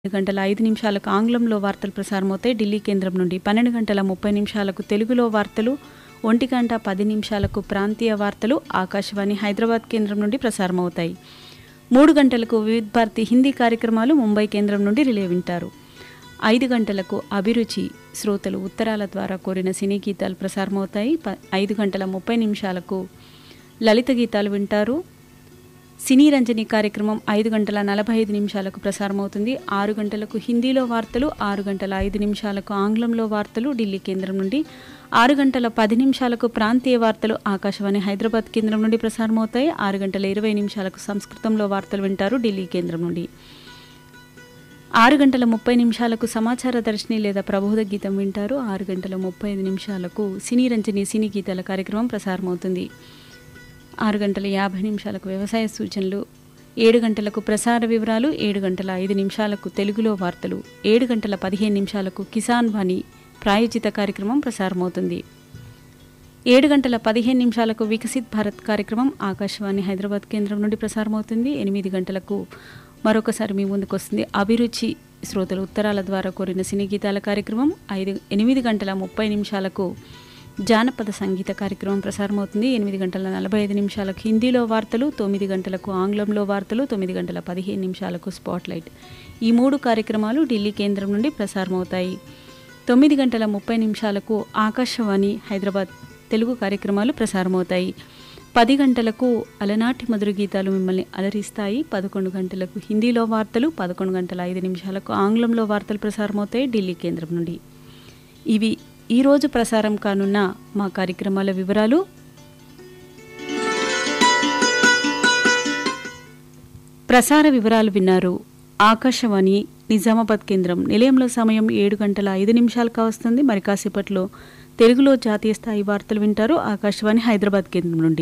పన్నెండు గంటల ఐదు నిమిషాలకు ఆంగ్లంలో వార్తలు ప్రసారమవుతాయి ఢిల్లీ కేంద్రం నుండి పన్నెండు గంటల ముప్పై నిమిషాలకు తెలుగులో వార్తలు ఒంటి గంట పది నిమిషాలకు ప్రాంతీయ వార్తలు ఆకాశవాణి హైదరాబాద్ కేంద్రం నుండి ప్రసారమవుతాయి మూడు గంటలకు వివిధ భారతి హిందీ కార్యక్రమాలు ముంబై కేంద్రం నుండి రిలే వింటారు ఐదు గంటలకు అభిరుచి శ్రోతలు ఉత్తరాల ద్వారా కోరిన సినీ గీతాలు ప్రసారమవుతాయి ప ఐదు గంటల ముప్పై నిమిషాలకు లలిత గీతాలు వింటారు సినీ రంజని కార్యక్రమం ఐదు గంటల నలభై ఐదు నిమిషాలకు ప్రసారమవుతుంది ఆరు గంటలకు హిందీలో వార్తలు ఆరు గంటల ఐదు నిమిషాలకు ఆంగ్లంలో వార్తలు ఢిల్లీ కేంద్రం నుండి ఆరు గంటల పది నిమిషాలకు ప్రాంతీయ వార్తలు ఆకాశవాణి హైదరాబాద్ కేంద్రం నుండి ప్రసారమవుతాయి ఆరు గంటల ఇరవై నిమిషాలకు సంస్కృతంలో వార్తలు వింటారు ఢిల్లీ కేంద్రం నుండి ఆరు గంటల ముప్పై నిమిషాలకు సమాచార దర్శిని లేదా ప్రబోధ గీతం వింటారు ఆరు గంటల ముప్పై ఐదు నిమిషాలకు సినీ రంజని సినీ గీతాల కార్యక్రమం ప్రసారమవుతుంది ఆరు గంటల యాభై నిమిషాలకు వ్యవసాయ సూచనలు ఏడు గంటలకు ప్రసార వివరాలు ఏడు గంటల ఐదు నిమిషాలకు తెలుగులో వార్తలు ఏడు గంటల పదిహేను నిమిషాలకు కిసాన్ వాణి ప్రాయోజిత కార్యక్రమం ప్రసారమవుతుంది ఏడు గంటల పదిహేను నిమిషాలకు వికసిత్ భారత్ కార్యక్రమం ఆకాశవాణి హైదరాబాద్ కేంద్రం నుండి ప్రసారమవుతుంది ఎనిమిది గంటలకు మరొకసారి మీ ముందుకు వస్తుంది అభిరుచి శ్రోతలు ఉత్తరాల ద్వారా కోరిన సినీ గీతాల కార్యక్రమం ఐదు ఎనిమిది గంటల ముప్పై నిమిషాలకు జానపద సంగీత కార్యక్రమం ప్రసారమవుతుంది ఎనిమిది గంటల నలభై ఐదు నిమిషాలకు హిందీలో వార్తలు తొమ్మిది గంటలకు ఆంగ్లంలో వార్తలు తొమ్మిది గంటల పదిహేను నిమిషాలకు స్పాట్లైట్ ఈ మూడు కార్యక్రమాలు ఢిల్లీ కేంద్రం నుండి ప్రసారమవుతాయి తొమ్మిది గంటల ముప్పై నిమిషాలకు ఆకాశవాణి హైదరాబాద్ తెలుగు కార్యక్రమాలు ప్రసారమవుతాయి పది గంటలకు అలనాటి మధుర గీతాలు మిమ్మల్ని అలరిస్తాయి పదకొండు గంటలకు హిందీలో వార్తలు పదకొండు గంటల ఐదు నిమిషాలకు ఆంగ్లంలో వార్తలు ప్రసారమవుతాయి ఢిల్లీ కేంద్రం నుండి ఇవి ఈరోజు ప్రసారం కానున్న మా కార్యక్రమాల వివరాలు ప్రసార వివరాలు విన్నారు ఆకాశవాణి నిజామాబాద్ కేంద్రం నిలయంలో సమయం ఏడు గంటల ఐదు నిమిషాలకు వస్తుంది మరి కాసేపట్లో తెలుగులో జాతీయ స్థాయి వార్తలు వింటారు ఆకాశవాణి హైదరాబాద్ కేంద్రం నుండి